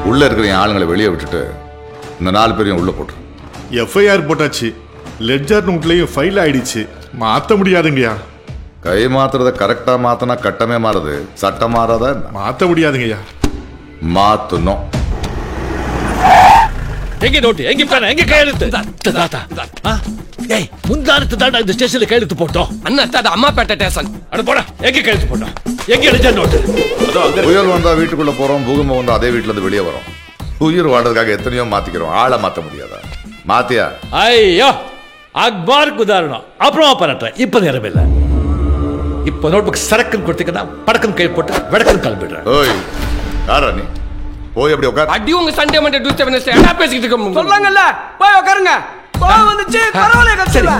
உள்ள இருக்கிற என் ஆளுங்களை வெளியே விட்டுட்டு இந்த நாலு பேரையும் உள்ள போட்டு எஃப்ஐஆர் போட்டாச்சு லெட்ஜர் நோட்லயும் ஃபைல் ஆயிடுச்சு மாத்த முடியாதுங்கய்யா கை மாத்துறத கரெக்டா மாத்தினா கட்டமே மாறுது சட்டம் மாறாதா என்ன? மாத்த முடியாதுங்கய்யா மாத்தணும் எங்க நோட்டு எங்க பேன எங்க கையெழுத்து தாத்தா ஆ? ஏய் முந்தானத்து தாண்டா இந்த ஸ்டேஷன்ல கையெழுத்து போட்டோம் அண்ணா அது அம்மாப்பேட்டை ஸ்டேஷன் அட போடா எங்க கையெழுத்து போட்டோம் எங்க எழுதிய நோட்டு புயல் வந்தா வீட்டுக்குள்ள போறோம் பூகம்பம் வந்தா அதே வீட்டுல இருந்து வெளியே வரோம் உயிர் வாழ்றதுக்காக எத்தனையோ மாத்திக்கிறோம் ஆளை மாத்த முடியாதா மாத்தியா ஐயோ அக்பாருக்கு உதாரணம் அப்புறமா பரட்டுறேன் இப்ப நேரம் இல்ல இப்ப நோட்புக் சரக்குன்னு கொடுத்தீங்கன்னா படக்குன்னு கை போட்டு விடக்குன்னு கிளம்பிடுறேன் ஓய் யாரா நீ போய் அப்படி உட்கார் அடி உங்க சண்டே மண்டே டியூஸ்டே வெனஸ்டே என்ன பேசிக்கிட்டு இருக்க சொல்லாங்கல்ல போய் உட்காருங்க கோவம் வந்துச்சு பரவாயில்ல கட்சியில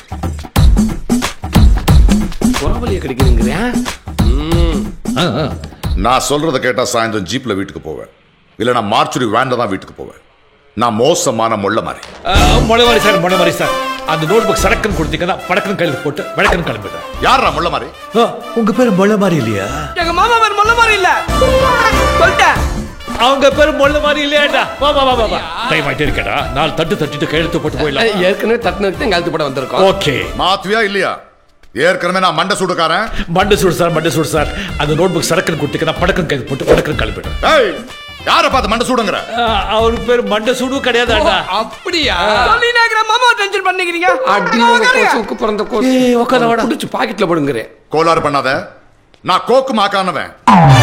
குறவலிய கிடைக்குதுங்கிறியா ஆ, ஆ. நான் சொல்றத கேட்டா சாயந்தரம் ஜீப்ல வீட்டுக்கு போவேன் இல்ல நான் மார்ச்சுரி வேன்ல தான் வீட்டுக்கு போவேன் நான் மோசமான முள்ள மாதிரி ஆ, முளைவாரி சார் முளைவாரி சார் அந்த நோட்புக் சரக்குன்னு கொடுத்தீங்கன்னா படக்குன்னு கையெழுத்து போட்டு விடக்குன்னு கிளம்பிடுறேன் யாரா முள்ள மாதிரி ஆ, உங்க பேரு முள்ள மாதிரி இல்லையா எங்க மாமா பேர் மொல்ல மாதிரி இல்ல சொல்லிட்டேன் அவங்க பேரு முள்ள மாதிரி இல்லையாடா வா வா வா வா வா டைம் ஆயிட்டே இருக்கடா நாலு தட்டு தட்டிட்டு கையெழுத்து போட்டு போயிடலாம் ஏற்கனவே தட்டுனதுக்கு தான் கழுத்து போட வந்திருக்கோம் ஓகே மாத்துவியா இல்லையா ஏற்கனவே நான் மண்டை சூடுக்காரன் மண்டை சூடு சார் மண்டை சூடு சார் அந்த நோட்புக் சரக்குன்னு கொடுத்தீங்கன்னா படக்குன்னு கையெழுத்து போட்டு விடக்குன்னு கிளம்பிடுறேன் ஏய் யார பார்த்து மண்டை சூடுங்கிற ஆ, அவர் பேர் மண்டை சூடு கிடையாதாடா அப்படியா சொல்லி நாக்கிற மாமா டென்ஷன் பண்ணிக்கிறீங்க அடி அம்மா உங்க உட்காருங்க. கோசுக்கு பிறந்த கோசு ஏய், உட்காரு, வாடா. குடிச்சு பாக்கெட்ல போடுங்கிறேன் கோளாறு பண்ணாத நான் கோக்கு மாக்கானவன்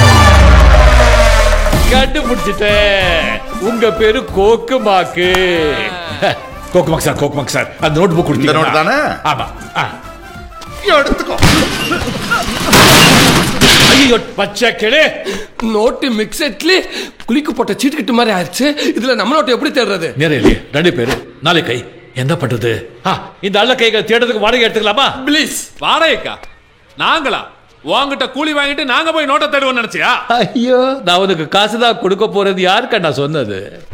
கண்டுபிடிச்சிட்டேன் உங்க பேரு கோக்கு மாக்கு கோக்கு மாக்கு சார் கோக்கு மாக்கு சார் அந்த நோட் புக் இந்த note தானே? ஆமா ஆ. எடுத்துக்கோ ஐயோ பச்சை கிளே நோட்டு மிக்சட்லி குளிக்கு போட்ட சீட்டுக்கிட்டு மாதிரி ஆயிடுச்சு இதுல நம்ம நோட்டு எப்படி தேடுறது நேரிலே ரெண்டு பேரு நாளை கை என்ன பண்றது ஆ, இந்த அல்ல கைகளை தேடுறதுக்கு வாடகை எடுத்துக்கலாமா ப்ளீஸ் வாடகைக்கா நாங்களா உங்ககிட்ட கூலி வாங்கிட்டு நாங்க போய் நோட்டை தேடுவோம் நினைச்சியா ஐயோ நான் உனக்கு காசு தான் கொடுக்க போறது யாருக்கா நான் சொன்னது